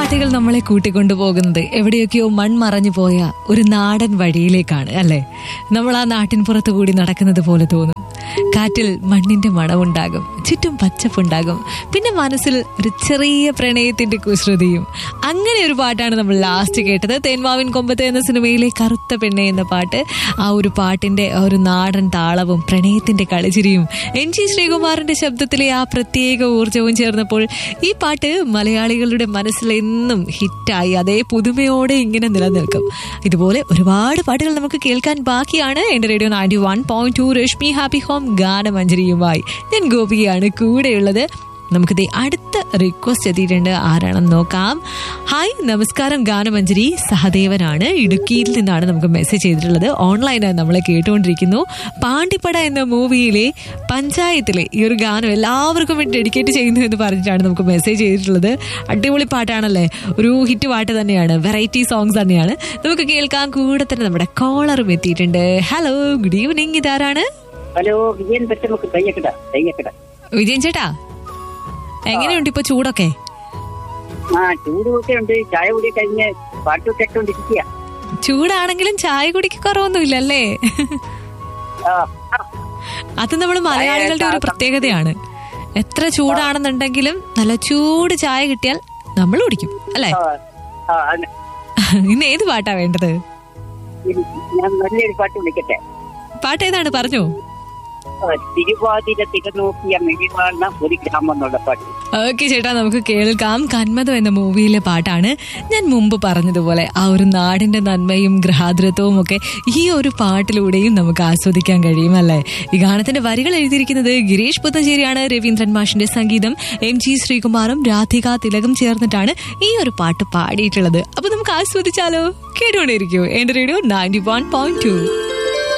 പാട്ടുകൾ നമ്മളെ കൂട്ടിക്കൊണ്ടുപോകുന്നത് എവിടെയൊക്കെയോ മൺമറഞ്ഞു പോയ ഒരു നാടൻ വഴിയിലേക്കാണ് അല്ലെ നമ്മൾ ആ നാട്ടിൻ പുറത്തു കൂടി നടക്കുന്നത് പോലെ തോന്നും കാറ്റിൽ മണ്ണിന്റെ മണമുണ്ടാകും ചുറ്റും പച്ചപ്പുണ്ടാകും പിന്നെ മനസ്സിൽ ഒരു ചെറിയ പ്രണയത്തിന്റെ കുസൃതിയും അങ്ങനെ ഒരു പാട്ടാണ് നമ്മൾ ലാസ്റ്റ് കേട്ടത് തേന്മാവിൻ കൊമ്പത്ത് എന്ന സിനിമയിലെ കറുത്ത പെണ്ണെ എന്ന പാട്ട് ആ ഒരു പാട്ടിന്റെ ആ ഒരു നാടൻ താളവും പ്രണയത്തിന്റെ കളിച്ചിരിയും എൻ ജി ശ്രീകുമാറിന്റെ ശബ്ദത്തിലെ ആ പ്രത്യേക ഊർജവും ചേർന്നപ്പോൾ ഈ പാട്ട് മലയാളികളുടെ മനസ്സിൽ എന്നും ഹിറ്റായി അതേ പുതുമയോടെ ഇങ്ങനെ നിലനിൽക്കും ഇതുപോലെ ഒരുപാട് പാട്ടുകൾ നമുക്ക് കേൾക്കാൻ ബാക്കിയാണ് എന്റെ radio ninety one point two Rashmi happy home ഗാനമഞ്ജരിയുമായി ഞാൻ ഗോപികയാണ് കൂടെയുള്ളത് നമുക്കിത് അടുത്ത റിക്വസ്റ്റ് എത്തിയിട്ടുണ്ട് ആരാണെന്ന് നോക്കാം ഹായ് നമസ്കാരം ഗാനമഞ്ജരി സഹദേവനാണ് ഇടുക്കിയിൽ നിന്നാണ് നമുക്ക് മെസ്സേജ് ചെയ്തിട്ടുള്ളത് ഓൺലൈനായി നമ്മളെ കേട്ടുകൊണ്ടിരിക്കുന്നു പാണ്ടിപ്പട എന്ന മൂവിയിലെ പഞ്ചായത്തിലെ ഈ ഒരു ഗാനം എല്ലാവർക്കും വേണ്ടി ഡെഡിക്കേറ്റ് ചെയ്യുന്നു എന്ന് പറഞ്ഞിട്ടാണ് നമുക്ക് മെസ്സേജ് ചെയ്തിട്ടുള്ളത് അടിപൊളി പാട്ടാണല്ലേ ഒരു ഹിറ്റ് പാട്ട് തന്നെയാണ് വെറൈറ്റി സോങ്സ് തന്നെയാണ് നമുക്ക് കേൾക്കാൻ കൂടെ തന്നെ നമ്മുടെ കോളറും എത്തിയിട്ടുണ്ട് ഹലോ ഗുഡ് ഈവനിങ് ഇതാരാണ് ഹലോ വിജയൻ പറ്റമൊക്കെ തയ്യക്കട തയ്യക്കട വിജയൻ ചേട്ടാ എങ്ങനെയുണ്ട് ഇപ്പൊ ചൂടൊക്കെ ആ ചൂടൊക്കെ ഉണ്ട് ചായ കൂടി കഴിഞ്ഞ് പാട്ട് കേട്ടോണ്ടിരിക്കുക ചൂടാണെങ്കിലും ചായ കുടിക്ക് കുറവൊന്നുമില്ല അല്ലേ ആ, ആ, അത് നമ്മൾ മലയാളികളുടെ ഒരു പ്രത്യേകതയാണ് എത്ര ചൂടാണെന്നുണ്ടെങ്കിലും നല്ല ചൂട് ചായ കിട്ടിയാൽ നമ്മൾ കുടിക്കും അല്ലേ ആ, ആ, അതെ. ഇന്ന് ഏത് പാട്ടാ വേണ്ടത് ഇനി ഞാൻ നല്ലൊരു പാട്ട് വിളിക്കട്ടെ പാട്ട് ഏതാണ് പറഞ്ഞോ ആ, തിരുവാതിര തിരനോക്കിയ മിഴിവാണ ഒരു ഗ്രാമം എന്നുള്ള പാട്ട് ഓക്കെ ചേട്ടാ നമുക്ക് കേൾക്കാം കന്മതം എന്ന മൂവിയിലെ പാട്ടാണ് ഞാൻ മുമ്പ് പറഞ്ഞതുപോലെ ആ ഒരു നാടിന്റെ നന്മയും ഗ്രഹാദ്രത്വവും ഒക്കെ ഈ ഒരു പാട്ടിലൂടെയും നമുക്ക് ആസ്വദിക്കാൻ കഴിയും അല്ലേ ഈ ഗാനത്തിന്റെ വരികൾ എഴുതിയിരിക്കുന്നത് ഗിരീഷ് പുത്തഞ്ചേരിയാണ് രവീന്ദ്രൻ മാഷിന്റെ സംഗീതം എം ജി ശ്രീകുമാറും രാധിക തിലകം ചേർന്നിട്ടാണ് ഈ ഒരു പാട്ട് പാടിയിട്ടുള്ളത് അപ്പൊ നമുക്ക് ആസ്വദിച്ചാലോ കേട്ടുകൊണ്ടേയിരിക്കൂ എന്റെ radio ninety one point to